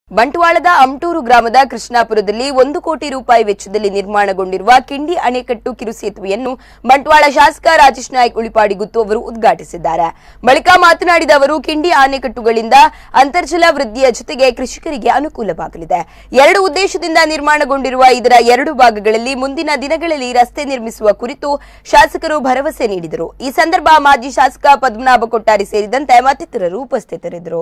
ಬಂಟ್ವಾಳದ ಅಮಟೂರು ಗ್ರಾಮದ ಕೃಷ್ಣಾಪುರದಲ್ಲಿ ಒಂದು ಕೋಟಿ ರೂಪಾಯಿ ವೆಚ್ಚದಲ್ಲಿ ನಿರ್ಮಾಣಗೊಂಡಿರುವ ಕಿಂಡಿ ಅಣೆಕಟ್ಟು ಕಿರುಸೇತುವೆಯನ್ನು ಬಂಟ್ವಾಳ ಶಾಸಕ ರಾಜೇಶ್ ನಾಯ್ಕ್ ಉಳಿಪಾಡಿ ಗುತ್ತು ಅವರು ಉದ್ಘಾಟಿಸಿದ್ದಾರೆ ಬಳಿಕ ಮಾತನಾಡಿದ ಅವರು ಕಿಂಡಿ ಅಣೆಕಟ್ಟುಗಳಿಂದ ಅಂತರ್ಜಲ ವೃದ್ಧಿಯ ಜೊತೆಗೆ ಕೃಷಿಕರಿಗೆ ಅನುಕೂಲವಾಗಲಿದೆ ಎರಡು ಉದ್ದೇಶದಿಂದ ನಿರ್ಮಾಣಗೊಂಡಿರುವ ಇದರ ಎರಡು ಭಾಗಗಳಲ್ಲಿ ಮುಂದಿನ ದಿನಗಳಲ್ಲಿ ರಸ್ತೆ ನಿರ್ಮಿಸುವ ಕುರಿತು ಶಾಸಕರು ಭರವಸೆ ನೀಡಿದರು ಈ ಸಂದರ್ಭ ಮಾಜಿ ಶಾಸಕ ಪದ್ಮನಾಭ ಕೊಟ್ಟಾರಿ ಸೇರಿದಂತೆ ಮತ್ತಿತರರು ಉಪಸ್ಥಿತರಿದ್ದರು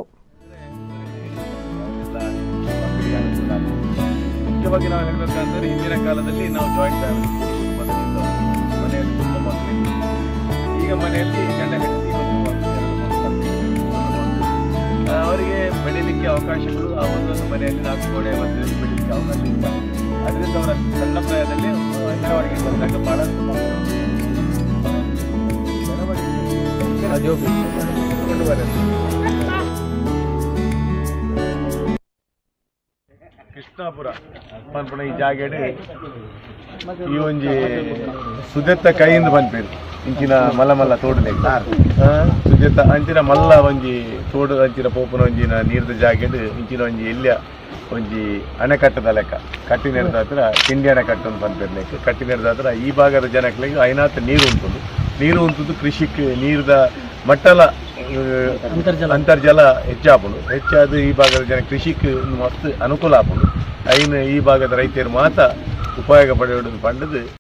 ಮುಖ್ಯವಾಗಿ ನಾವು ಹೇಳಬೇಕಂದ್ರೆ ಹಿಂದಿನ ಕಾಲದಲ್ಲಿ ನಾವು ಜಾಯಿಂಟ್ ಫ್ಯಾಮಿಲಿ ಕುಟುಂಬದಲ್ಲಿದ್ದು ಮನೆಯಲ್ಲಿ ತುಂಬ ಮಕ್ಕಳಿತ್ತು ಈಗ ಮನೆಯಲ್ಲಿ ಗಂಡ ಹೆಂಡತಿ ಮತ್ತು ಮಕ್ಕಳು ಎರಡು ಮಕ್ಕಳು. ಆ, ಅವರಿಗೆ ಬೆಳೀಲಿಕ್ಕೆ ಅವಕಾಶಗಳು ಆ ಒಂದೊಂದು ಮನೆಯಲ್ಲಿ ನಾಲ್ಕು ಗೋಡೆ ಮತ್ತು ಬೆಳೀಲಿಕ್ಕೆ ಅವಕಾಶ ಇಲ್ಲ ಅದರಿಂದ ಅವರ ಸಣ್ಣ ಪ್ರಾಯದಲ್ಲಿ ಅಂಗನವಾಡಿಗೆ ಬಂದಾಗ ಬಹಳ ಕೃಷ್ಣಾಪುರ ಪನ್ಪುಣ ಈ ಜಾಗೆಡ್ ಈ ಒಂಜಿ ಸುದೆತ್ತ ಕೈಯಿಂದ ಬಂದ್ಪೇರು ಇಂಚಿನ ಮಲ್ಲ ಮಲ್ಲ ತೋಡಲೆಗ್ ಸುದೆತ್ತ ಅಂಚಿನ ಮಲ್ಲ ಒಂಜಿ ತೋಡು ಅಂಚಿನ ಪೋಪುನ ಒಂಜಿನ ನೀರ್ದ ಜಾಗೆಡ್ ಇಂಚಿನ ಒಂಜಿ ಇಲ್ಯ ಒಂಜಿ ಅಣೆಕಟ್ಟದ ಲೆಕ್ಕ ಕಟ್ಟಿ ನೆರೆದ ಹತ್ರ ಕಿಂಡಿ ಅಣೆಕಟ್ಟು ಅಂತ ಬಂದ್ಪೇರು ಲೆಕ್ಕ ಕಟ್ಟಿ ನೆರೆದ ಹತ್ರ ಈ ಭಾಗದ ಜನಕ್ಕೆ ಐನಾತ್ ನೀರು ಉಂಟುಂಡು ನೀರು ಉಂಟುದು ಕೃಷಿಕ್ ನೀರ್ದ ಮಟ್ಟಲ ಅಂತರ್ಜಲ ಅಂತರ್ಜಲ ಹೆಚ್ಚಾಪುಂಡು ಹೆಚ್ಚಾದ ಈ ಭಾಗದ ಜನ ಕೃಷಿಕ್ ಮಸ್ತ್ ಅನುಕೂಲ ಆಪುಂಡು ಐನ್ ಈ ಭಾಗದ ರೈತರು ಮಾತ್ರ ಉಪಯೋಗ ಪಡೆಯುವುದು ಪಂಡದು